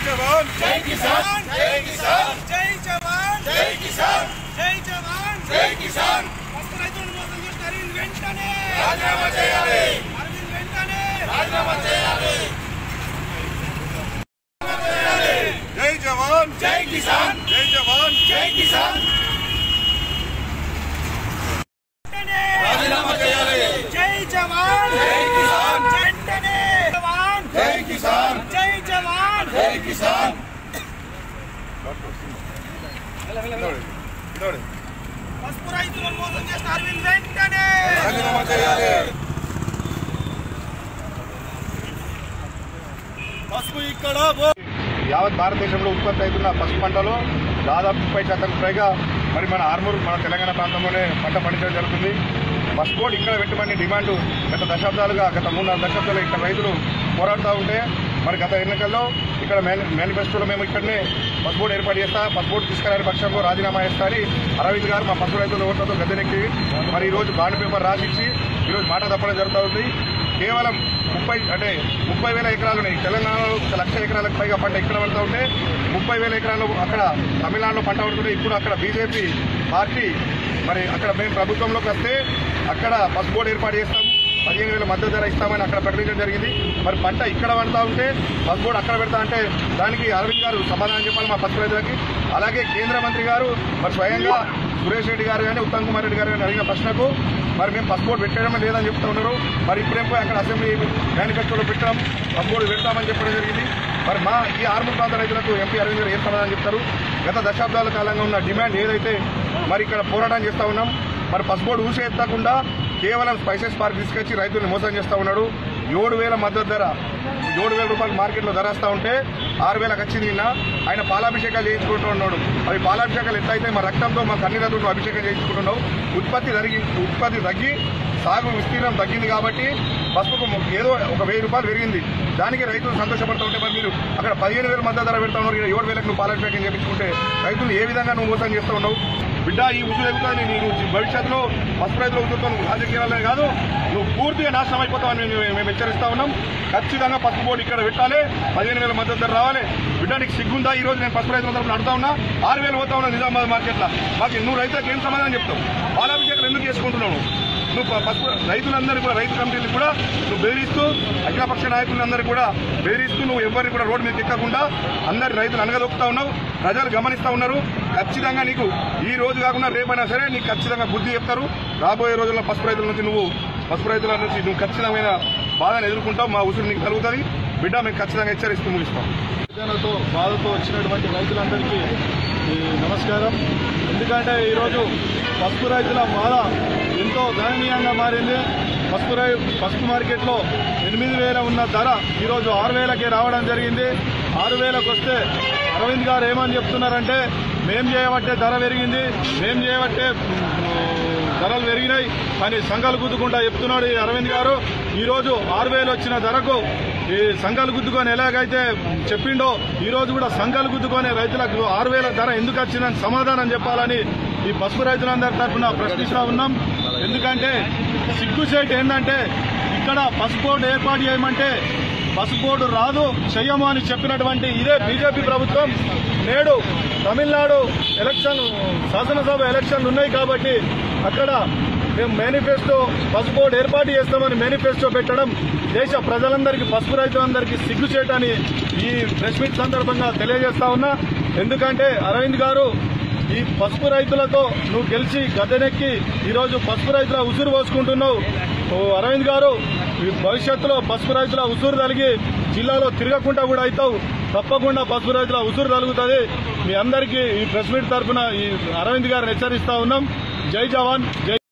జవాన్ జై కిసాన్ జై కిసాన్ జై జవాన్ జై కిసాన్ జై జవాన్ జై కిసాన్ పసుపు రైతులను మోసం చేసిన అరవింద్ వెంటనే రాజీనామా చేయాలి అరవింద్ వెంటనే రాజీనామా చేయాలి జై జవాన్ జై కిసాన్ జై జవాన్ జై కిసాన్ వెంటనే రాజీనామా చేయాలి జై జవాన్ జై కిసాన్ వెంటనే జవాన్ జై కిసాన్ జై జవాన్ జై కిసాన్ పసుపు రైతులను మోసం చేసిన అరవింద్ వెంటనే రాజీనామా చేయాలి పసుపు ఇక్కడ యావత్ భారతదేశంలో ఉత్పత్తి అవుతున్న పసుపు పంటలో దాదాపు ముప్పై శాతం పైగా మరి మన ఆర్మూర్ మన తెలంగాణ ప్రాంతంలోనే పంట పండించడం జరుగుతుంది పసుపు బోర్డు ఇక్కడ పెట్టమని డిమాండ్ గత దశాబ్దాలుగా గత మూడు నాలుగు దశాబ్దాలు ఇక్కడ రైతులు పోరాడుతూ ఉంటే మరి గత ఎన్నికల్లో ఇక్కడ మేని- మేనిఫెస్టోలో మేము ఇక్కడనే పసుపు బోర్డు ఏర్పాటు చేస్తా పసుపు బోర్డు తీసుకురాని పక్షంలో రాజీనామా చేస్తా అని అరవింద్ గారు మా పసుపు రైతుల ఓట్లతో గద్దెనెక్కి మరి ఈ రోజు బాండ్ పేపర్ రాసిచ్చి ఈరోజు మాట తప్పడం జరుగుతూ ఉంది కేవలం ముప్పై అంటే ముప్పై వేల ఎకరాలు ఉన్నాయి తెలంగాణలో ఒక లక్ష ఎకరాలకు పైగా పంట ఇక్కడ పడుతూ ఉంటే ముప్పై వేల ఎకరాలు అక్కడ తమిళనాడులో పంట పడుతుంటే ఇప్పుడు అక్కడ బీజేపీ పార్టీ మరి అక్కడ మేము ప్రభుత్వంలోకి వస్తే అక్కడ పసుపు బోర్డు ఏర్పాటు చేస్తాం పదిహేను వేల మద్దతు ధర ఇస్తామని అక్కడ ప్రకటించడం జరిగింది మరి పంట ఇక్కడ పడతా ఉంటే పసుపు బోర్డు అక్కడ పెడతా అంటే దానికి అరవింద్ గారు సమాధానం చెప్పాలి మా పసుపు రైతులకి అలాగే కేంద్ర మంత్రి గారు మరి స్వయంగా సురేష్ రెడ్డి గారు కానీ ఉత్తమ్ కుమార్ రెడ్డి గారు కానీ అడిగిన ప్రశ్నకు మరి మేము పసుపు బోర్డు పెట్టడమే లేదని చెప్తా ఉన్నారు మరి ఇప్పుడేం పోయి అక్కడ అసెంబ్లీ మేనిఫెస్టోలో పెట్టాం పసుపు బోర్డు పెడతామని చెప్పడం జరిగింది మరి మా ఈ ఆర్మూర్ ప్రాంత రైతులకు ఎంపీ అరవింద్ గారు ఏం సమాధానం చెప్తారు గత దశాబ్దాల కాలంగా ఉన్న డిమాండ్ ఏదైతే మరి ఇక్కడ పోరాటం చేస్తా ఉన్నాం మరి పసుపు బోర్డు ఊసే ఎత్తకుండా కేవలం స్పైసెస్ పార్క్ తీసుకొచ్చి రైతుల్ని మోసం చేస్తా ఉన్నాడు ఏడు వేల మద్దతు ధర ఏడు వేల రూపాయలు మార్కెట్లో ధర వస్తా ఉంటే ఆరు వేలకు వచ్చింది నిన్న ఆయన పాలాభిషేకాలు చేయించుకుంటూ ఉన్నాడు అవి పాలాభిషేకాలు ఎట్లయితే మా రక్తంతో మా కన్నీళ్లతో అభిషేకం చేయించుకుంటున్నావు ఉత్పత్తి తరిగి ఉత్పత్తి తగ్గి సాగు విస్తీర్ణం తగ్గింది కాబట్టి పసుపుకు ఏదో ఒక వెయ్యి రూపాయలు పెరిగింది దానికి రైతులు సంతోషపడుతూ ఉంటే మరి మీరు అక్కడ పదిహేను వేల మద్దతు ధర పెడతా ఉన్నారు ఇక్కడ ఏడు వేలకు నువ్వు పాలాభిషేకం చేయించుకుంటే రైతులు ఏ విధంగా నువ్వు మోసం చేస్తూ ఉన్నావు బిడ్డ ఈ ఉసురు ఎగుతుంది నేను భవిష్యత్తులో పసుపు రైతుల ఉసురుతో నువ్వు రాజకీయాలనే కాదు నువ్వు పూర్తిగా నాశనం అయిపోతావని మేము మేము హెచ్చరిస్తా ఉన్నాం ఖచ్చితంగా పసుపు బోర్డు ఇక్కడ పెట్టాలి పదిహేను వేల మద్దతు ధర రావాలి బిడ్డ నీకు సిగ్గుందా ఈ రోజు నేను పసుపు రైతుల తరపున అడుగుతా ఉన్నా ఆరు వేలు పోతా ఉన్నా నిజామాబాద్ మార్కెట్లో మాకు నువ్వు రైతులకు ఏం సమాధానం చెప్తావు పాలాభిషేకాలు ఎందుకు చేసుకుంటున్నావు నువ్వు ప- పసుపు రైతులందరూ కూడా రైతు కమిటీలు కూడా నువ్వు బెదిరిస్తూ అఖిలపక్ష నాయకులందరూ కూడా బెదిరిస్తూ నువ్వు ఎవరిని కూడా రోడ్డు మీద ఎక్కకుండా అందరి రైతులు అనగదొక్కుతా ఉన్నావు ప్రజలు గమనిస్తా ఉన్నారు ఖచ్చితంగా నీకు ఈ రోజు కాకుండా రేపైనా సరే నీకు ఖచ్చితంగా బుద్ధి చెప్తారు రాబోయే రోజుల్లో పసుపు రైతుల నుంచి నువ్వు పసుపు రైతుల నుంచి నువ్వు ఖచ్చితమైన బాధను ఎదుర్కొంటావు మా ఉసురు నీకు కలుగుతుంది బిడ్డ మేము ఖచ్చితంగా హెచ్చరిస్తూ ముగిస్తాం వేదనతో బాధతో వచ్చినటువంటి రైతులందరికీ ఈ నమస్కారం ఎందుకంటే ఈరోజు పసుపు రైతుల బాధ ఎంతో దయనీయంగా మారింది పసుపు రై పసుపు మార్కెట్లో ఎనిమిది వేల ఉన్న ధర ఈరోజు ఆరు వేలకే రావడం జరిగింది ఆరు వేలకు వస్తే అరవింద్ గారు ఏమని చెప్తున్నారంటే మేం చేయబట్టే ధర పెరిగింది మేం చేయబట్టే ఉమ్, ధరలు పెరిగినాయి అని సంఘాలు గుద్దుకుంటా చెప్తున్నాడు ఈ అరవింద్ గారు ఈరోజు ఆరు వేలు వచ్చిన ధరకు ఈ సంఘాలు గుద్దుకొని ఎలాగైతే చెప్పిండో ఈ రోజు కూడా సంఘాలు గుద్దుకొని రైతులకు ఆరు వేల ధర ఎందుకు వచ్చిందని సమాధానం చెప్పాలని ఈ పసుపు రైతులందరి తరఫున ప్రశ్నిస్తా ఉన్నాం ఎందుకంటే సిగ్గుసేట్ ఏంటంటే ఇక్కడ పసుపు బోర్డు ఏర్పాటు చేయమంటే పసుపు బోర్డు రాదు చెయ్యము అని చెప్పినటువంటి ఇదే బీజేపీ ప్రభుత్వం నేడు తమిళనాడు ఎలక్షన్ శాసనసభ ఎలక్షన్లు ఉన్నాయి కాబట్టి అక్కడ మేము మేనిఫెస్టో పసుపు బోర్డు ఏర్పాటు చేస్తామని మేనిఫెస్టో పెట్టడం దేశ ప్రజలందరికీ పసుపు రైతులందరికీ సిగ్గుచేటని ఈ ప్రెస్ మీట్ సందర్భంగా తెలియజేస్తా ఉన్నా ఎందుకంటే అరవింద్ గారు ఈ పసుపు రైతులతో నువ్వు గెలిచి గద్దెనెక్కి ఈరోజు పసుపు రైతుల ఉసురు పోసుకుంటున్నావు ఓ అరవింద్ గారు ఈ భవిష్యత్తులో పసుపు రైతుల ఉసురు తలిగి జిల్లాలో తిరగకుండా కూడా అవుతావు తప్పకుండా పసుపు రైతుల ఉసురు తలుగుతుంది మీ అందరికీ ఈ ప్రెస్ మీట్ తరఫున ఈ అరవింద్ గారిని హెచ్చరిస్తా ఉన్నాం జై జవాన్ జై